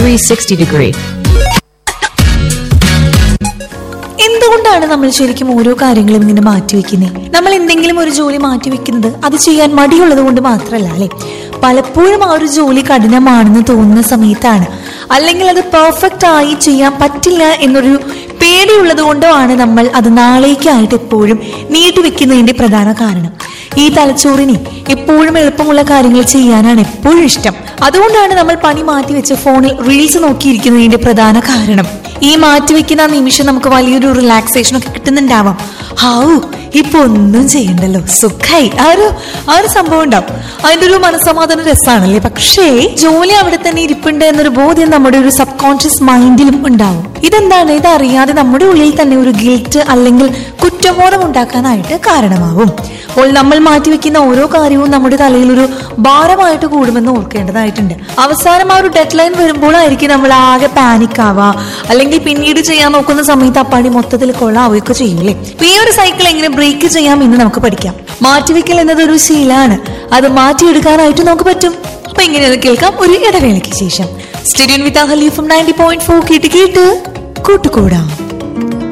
360 degree. എന്തുകൊണ്ടാണ് നമ്മൾ ശരിക്കും ഓരോ കാര്യങ്ങളും ഇങ്ങനെ മാറ്റിവെക്കുന്നത് നമ്മൾ എന്തെങ്കിലും ഒരു ജോലി മാറ്റിവെക്കുന്നത് അത് ചെയ്യാൻ മടിയുള്ളത് കൊണ്ട് മാത്രമല്ല അല്ലെ പലപ്പോഴും ആ ഒരു ജോലി കഠിനമാണെന്ന് തോന്നുന്ന സമയത്താണ് അല്ലെങ്കിൽ അത് പെർഫെക്റ്റ് ആയി ചെയ്യാൻ പറ്റില്ല എന്നൊരു പേടിയുള്ളത് കൊണ്ടോ ആണ് നമ്മൾ അത് നാളേക്കായിട്ട് എപ്പോഴും നീട്ടിവെക്കുന്നതിന്റെ പ്രധാന കാരണം ഈ തലച്ചോറിന് എപ്പോഴും എളുപ്പമുള്ള കാര്യങ്ങൾ ചെയ്യാനാണ് എപ്പോഴും ഇഷ്ടം അതുകൊണ്ടാണ് നമ്മൾ പണി മാറ്റിവെച്ച് ഫോണിൽ റീൽസ് നോക്കിയിരിക്കുന്നതിന്റെ പ്രധാന കാരണം ഈ മാറ്റിവെക്കുന്ന ആ നിമിഷം നമുക്ക് വലിയൊരു റിലാക്സേഷൻ ഒക്കെ കിട്ടുന്നുണ്ടാവാം ഹാവു ഇപ്പൊ ഒന്നും ചെയ്യണ്ടല്ലോ സുഖായി ആ ഒരു ആ ഒരു സംഭവം ഉണ്ടാവും അതിന്റെ ഒരു മനസ്സമാധാന രസമാണല്ലേ പക്ഷേ ജോലി അവിടെ തന്നെ ഇരിപ്പുണ്ട് എന്നൊരു ബോധ്യം നമ്മുടെ ഒരു സബ് കോൺഷ്യസ് മൈൻഡിലും ഉണ്ടാവും ഇതെന്താണ് ഇതറിയാതെ നമ്മുടെ ഉള്ളിൽ തന്നെ ഒരു ഗിൽറ്റ് അല്ലെങ്കിൽ കുറ്റബോധം ഉണ്ടാക്കാനായിട്ട് കാരണമാവും അപ്പോൾ നമ്മൾ മാറ്റിവെക്കുന്ന ഓരോ കാര്യവും നമ്മുടെ തലയിൽ ഒരു ഭാരമായിട്ട് കൂടുമെന്ന് ഓർക്കേണ്ടതായിട്ടുണ്ട് അവസാനം ആ ഒരു ഡെഡ് ലൈൻ വരുമ്പോഴായിരിക്കും നമ്മൾ ആകെ പാനിക് ആവുക അല്ലെങ്കിൽ പിന്നീട് ചെയ്യാൻ നോക്കുന്ന സമയത്ത് ആ പണി മൊത്തത്തിൽ കൊള്ളാവുകയൊക്കെ ചെയ്യൂലേ അപ്പൊ ഈ ഒരു സൈക്കിൾ എങ്ങനെ ബ്രേക്ക് ചെയ്യാം എന്ന് നമുക്ക് പഠിക്കാം മാറ്റിവെക്കൽ എന്നത് ഒരു ശീലാണ് അത് മാറ്റിയെടുക്കാനായിട്ട് നമുക്ക് പറ്റും അപ്പൊ ഇങ്ങനെയൊന്ന് കേൾക്കാം ഒരു ഇടവേളയ്ക്ക് ശേഷം സ്റ്റേഡിയം വിത്ത് ഹലീഫും നയൻറ്റി പോയിന്റ് ഫോർ കേട്ട് കേട്ട് കൂട്ടുകൂടാം